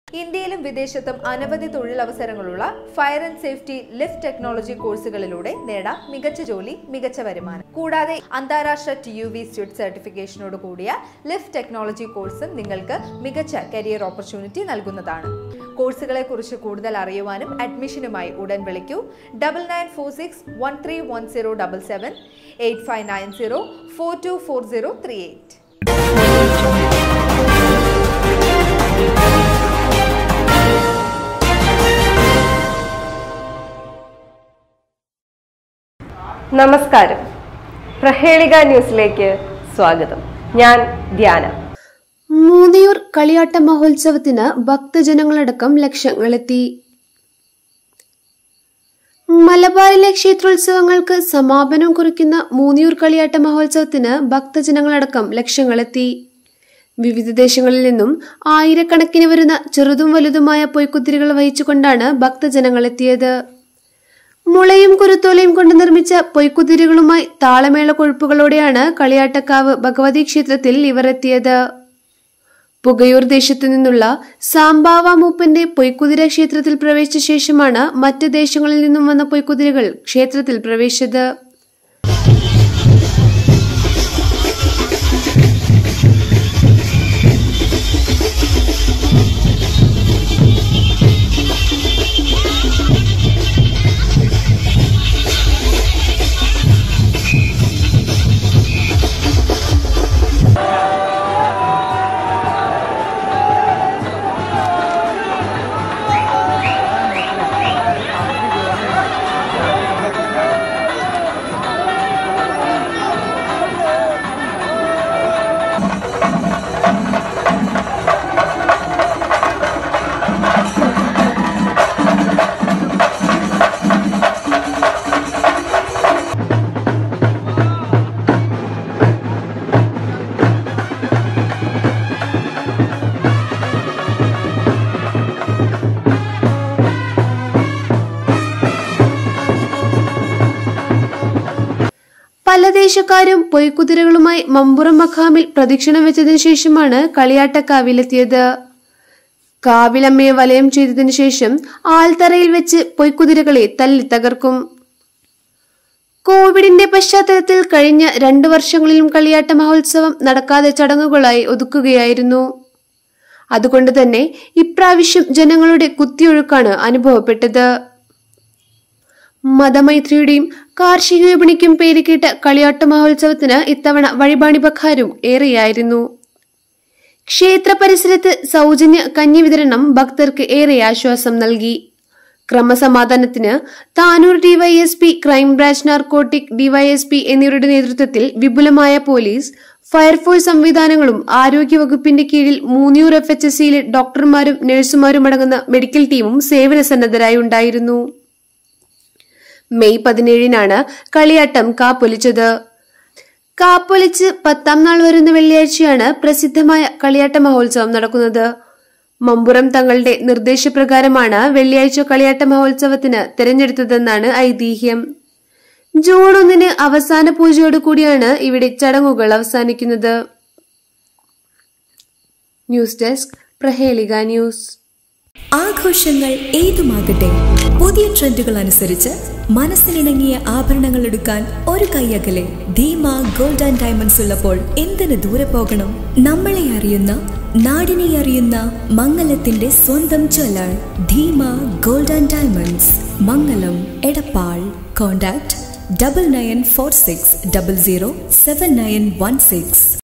ഇന്ത്യയിലും വിദേശത്തും അനവധി തൊഴിലവസരങ്ങളുള്ള fire and safety lift technology കോഴ്സുകളിലൂടെ നേടാം മികച്ച ജോലി മികച്ച വരുമാനം കൂടാതെ അന്താരാഷ്ട്ര ടി യു വി സ്റ്റുഡ് സർട്ടിഫിക്കേഷനോട് കൂടിയ ലിഫ്റ്റ് ടെക്നോളജി കോഴ്സും നിങ്ങൾക്ക് മികച്ച കരിയർ ഓപ്പർച്യൂണിറ്റി നൽകുന്നതാണ് കോഴ്സുകളെ കുറിച്ച് കൂടുതൽ അറിയുവാനും അഡ്മിഷനുമായി ഉടൻ വിളിക്കൂ double nine four six one three one zero double seven eight five nine zero four two four zero three eight നമസ്കാരം പ്രഹേളിക ന്യൂസിലേക്ക് സ്വാഗതം ഞാൻ ധ്യാന മൂന്നിയൂർ കളിയാട്ട മഹോത്സവത്തിന് ഭക്തജനങ്ങളടക്കം ലക്ഷങ്ങളെത്തി മലബാറിലെ ക്ഷേത്രോത്സവങ്ങൾക്ക് സമാപനം കുറിക്കുന്ന മൂന്നിയൂർ കളിയാട്ട മഹോത്സവത്തിന് ഭക്തജനങ്ങളടക്കം ലക്ഷങ്ങളെത്തി വിവിധ ദേശങ്ങളിൽ നിന്നും ആയിരക്കണക്കിന് വരുന്ന ചെറുതും വലുതുമായ പൊയ്ക്കുതിരികൾ വഹിച്ചുകൊണ്ടാണ് ഭക്തജനങ്ങൾ എത്തിയത് മുളയും കുരുത്തോലയും കൊണ്ട് നിർമ്മിച്ച പൊയ്ക്കുതിരികളുമായി താളമേള കൊഴുപ്പുകളോടെയാണ് കളിയാട്ടക്കാവ് ഭഗവതി ക്ഷേത്രത്തിൽ ഇവർ എത്തിയത് പുകയൂർ ദേശത്തു നിന്നുള്ള സാമ്പാവ മൂപ്പന്റെ പൊയ്ക്കുതിര ക്ഷേത്രത്തിൽ പ്രവേശിച്ച ശേഷമാണ് മറ്റ് ദേശങ്ങളിൽ നിന്നും വന്ന പൊയ്ക്കുതിരകൾ ക്ഷേത്രത്തിൽ പ്രവേശിച്ചത് പല ദേശക്കാരും പൊയ്ക്കുതിരകളുമായി മമ്പുറം മഖാമിൽ പ്രദക്ഷിണം വെച്ചതിനു ശേഷമാണ് കളിയാട്ടക്കാവിലെത്തിയത് കാവിലമ്മയെ വലയം ചെയ്തതിനു ശേഷം ആൽത്തറയിൽ വെച്ച് പൊയ്ക്കുതിരകളെ തല്ലി തകർക്കും കോവിഡിന്റെ പശ്ചാത്തലത്തിൽ കഴിഞ്ഞ രണ്ടു വർഷങ്ങളിലും കളിയാട്ട മഹോത്സവം നടക്കാതെ ചടങ്ങുകളായി ഒതുക്കുകയായിരുന്നു അതുകൊണ്ട് തന്നെ ഇപ്രാവശ്യം ജനങ്ങളുടെ കുത്തിയൊഴുക്കാണ് അനുഭവപ്പെട്ടത് മതമൈത്രിയുടെയും കാർഷിക വിപണിക്കും പേരുകേട്ട കളിയാട്ട മഹോത്സവത്തിന് ഇത്തവണ വഴിപാണിപക്കാരും ഏറെയായിരുന്നു ക്ഷേത്ര പരിസരത്ത് സൗജന്യ കഞ്ഞി വിതരണം ഭക്തർക്ക് ഏറെ ആശ്വാസം നൽകി ക്രമസമാധാനത്തിന് Tanur D Y S P crime branch narcotic D Y S P എന്നിവരുടെ നേതൃത്വത്തിൽ വിപുലമായ പോലീസ് ഫയർഫോഴ്സ് സംവിധാനങ്ങളും ആരോഗ്യവകുപ്പിന്റെ കീഴിൽ മൂന്നിയൂർ എഫ് എച്ച് എസ് സിയിലെ ഡോക്ടർമാരും നഴ്സുമാരും അടങ്ങുന്ന മെഡിക്കൽ ടീമും സേവന സന്നദ്ധരായി ഉണ്ടായിരുന്നു മെയ് പതിനേഴിനാണ് കളിയാട്ടം കാപ്പൊലിച്ചത് കാപ്പൊലിച്ച് പത്താം നാൾ വരുന്ന വെള്ളിയാഴ്ചയാണ് പ്രസിദ്ധമായ കളിയാട്ട മഹോത്സവം നടക്കുന്നത് മമ്പുറം തങ്ങളുടെ നിർദ്ദേശപ്രകാരമാണ് വെള്ളിയാഴ്ച കളിയാട്ട മഹോത്സവത്തിന് തിരഞ്ഞെടുത്തതെന്നാണ് ഐതിഹ്യം ജൂൺ ഒന്നിന് അവസാന പൂജയോട് കൂടിയാണ് ഇവിടെ ചടങ്ങുകൾ അവസാനിക്കുന്നത് ന്യൂസ് ഡെസ്ക് പ്രഹേളിക ന്യൂസ് ആഘോഷങ്ങൾ ഏതുമാകട്ടെ പുതിയ ട്രെൻഡുകൾ അനുസരിച്ച് മനസ്സിനിണങ്ങിയ ആഭരണങ്ങൾ എടുക്കാൻ ഒരു കൈയകലെ ധീമ ഗോൾഡ് ആൻഡ് ഡയമണ്ട്സ് ഉള്ളപ്പോൾ എന്തിനു ദൂരെ പോകണം നമ്മളെ അറിയുന്ന നാടിനെ അറിയുന്ന മംഗലത്തിന്റെ സ്വന്തം jeweller Dheema gold and diamonds Mangalam Edappal contact double nine four six double zero seven nine one six